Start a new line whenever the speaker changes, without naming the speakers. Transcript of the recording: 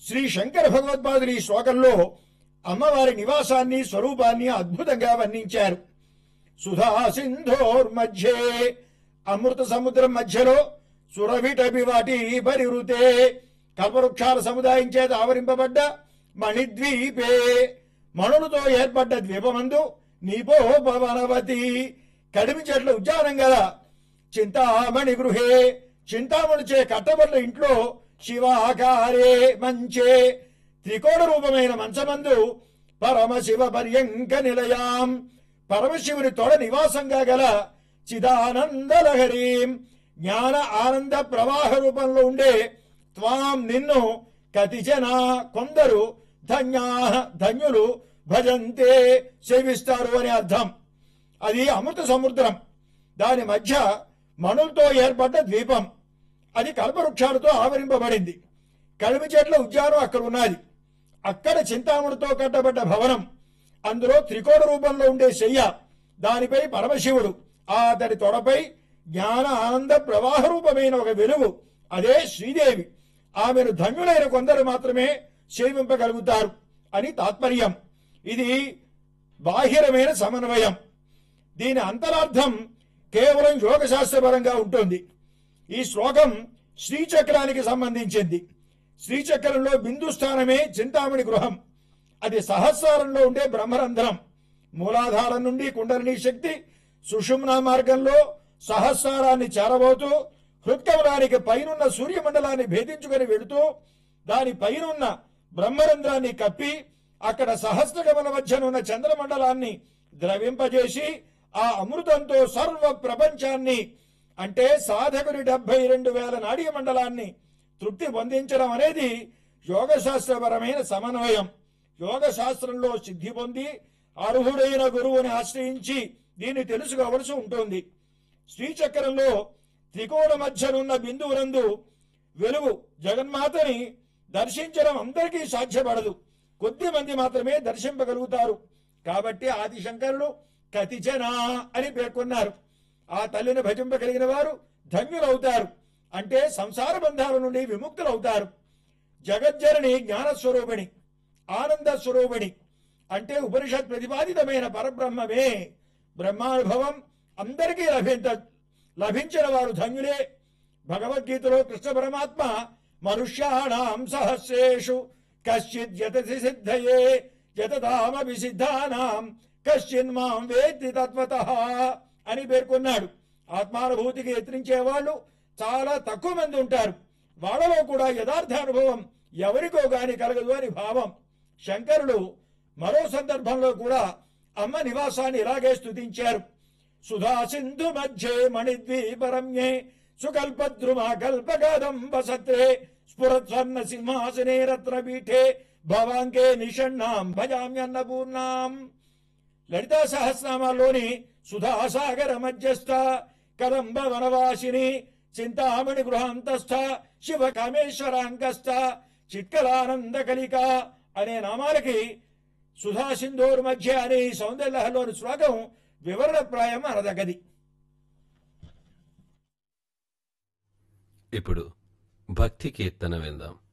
శ్రీ శంకర భగవత్పాదులు ఈ శ్లోకంలో అమ్మవారి నివాసాన్ని స్వరూపాన్ని అద్భుతంగా వర్ణించారు సుధా సింధోర్మధ్యే అమృత సముద్రం మధ్యలో సురవిటబి వాటి పరిరుతే కల్పవృక్షాల సముదాయం చేత ఆవరింపబడ్డ మణిద్వీపే మణులతో ఏర్పడ్డ ద్వీపమందు నీపోపవనవతి కడిమి చెట్ల ఉద్యానం గల చింతామణి గృహే చింతామణిచే కట్టబడ్డ ఇంట్లో శివాకారే మంచే త్రికోణ రూపమైన మంచమందు పరమశివ పర్యంక నిలయాం పరమశివుని తొడ నివాసంగా గల చిదానందలహరీం జ్ఞాన ఆనంద ప్రవాహ రూపంలో ఉండే త్వాం నిన్ను కతిజన కొందరు ధన్యా ధన్యులు భజంతే సేవిస్తారు అని అర్థం అది అమృత సముద్రం దాని మధ్య మణులతో ఏర్పడ్డ ద్వీపం అది కల్పవృక్షాలతో ఆవరింపబడింది కడిమి చెట్ల ఉద్యానం అక్కడ ఉన్నది అక్కడ చింతామణితో కట్టబడ్డ భవనం అందులో త్రికోణ రూపంలో ఉండే శయ్య దానిపై పరమశివుడు ఆ అతడి తొడపై జ్ఞాన ఆనంద ప్రవాహ రూపమైన ఒక వెలుగు అదే శ్రీదేవి ఆమెను ధన్యులైన కొందరు మాత్రమే సేవింపగలుగుతారు అని తాత్పర్యం ఇది బాహిరమైన సమన్వయం దీని అంతరార్థం కేవలం యోగ శాస్త్రపరంగా ఉంటుంది ఈ శ్లోకం శ్రీచక్రానికి సంబంధించింది శ్రీచక్రంలో బిందు స్థానమే చింతామణి గృహం అది సహస్రారంలో ఉండే బ్రహ్మరంధ్రం మూలాధారం నుండి కుండలిని శక్తి సుషుమ్న మార్గంలో సహస్రారాన్ని చేరబోతూ హృత్కమలానికి పైనున్న సూర్యమండలాన్ని భేదించుకొని వెళుతూ దాని పైనున్న బ్రహ్మరంధ్రాన్ని కప్పి అక్కడ సహస్రగమన మధ్యనున్న చంద్రమండలాన్ని ద్రవింపజేసి ఆ అమృతంతో సర్వ ప్రపంచాన్ని అంటే సాధకుడి డెబ్బై రెండు వేల నాడీయ మండలాన్ని తృప్తి పొందించడం అనేది యోగశాస్త్రపరమైన సమన్వయం యోగ శాస్త్రంలో సిద్ధి పొంది అర్హుడైన గురువుని ఆశ్రయించి దీన్ని తెలుసుకోవలసి ఉంటుంది శ్రీచక్రంలో త్రికోణ మధ్యనున్న బిందువునందు వెలుగు జగన్మాతని దర్శించడం అందరికీ సాధ్యపడదు కొద్ది మంది మాత్రమే దర్శింపగలుగుతారు కాబట్టి ఆదిశంకరుడు కతిచన అని పేర్కొన్నారు ఆ తల్లిని భజింపగలిగిన వారు ధన్యులవుతారు అంటే సంసార బంధాల నుండి విముక్తులవుతారు జగజ్జనని జ్ఞానస్వరూపిణి ఆనంద స్వరూపిణి అంటే ఉపనిషత్ ప్రతిపాదితమైన పరబ్రహ్మమే బ్రహ్మానుభవం అందరికీ లభించ లభించిన వారు ధన్యులే భగవద్గీతలో కృష్ణ పరమాత్మ మనుష్యాణం సహస్రేషు కశ్చిత్ యతసి సిద్ధయే యతదామపి సిద్ధానాం కశ్చిన్ మాం వేత్తి తత్వత అని పేర్కొన్నాడు ఆత్మానుభూతికి యత్నించే వాళ్ళు చాలా తక్కువ మంది ఉంటారు వాళ్ళలో కూడా యథార్థానుభవం ఎవరికో గాని కలగదు అని భావం శంకరుడు మరో సందర్భంలో కూడా అమ్మ నివాసాన్ని ఇలాగే స్తుతించారు సుధా సింధు మధ్యే మణిద్వీపరమ్యే సుకల్పద్రుమా కల్పగాదంబ సత్రే స్ఫురత్వర్ణ సింహాసనే రత్నపీఠే భవాంకే నిషణ్ణాం భజామ్యన్నపూర్ణాం లలితా సహస్రనామాల్లోని సుధాసాగర మధ్యస్థ కదంబ వనవాసిని చింతామణి గృహాంతస్థ శివ కామేశ్వరాంకస్థ చిత్కలానంద కలిక అనే నామాలకి సుధా సింధూర్ మధ్య అనే ఈ సౌందర్యలహలోని శ్లోకం వివరణప్రాయం అనదగది
ఇప్పుడు భక్తి కీర్తన విందాం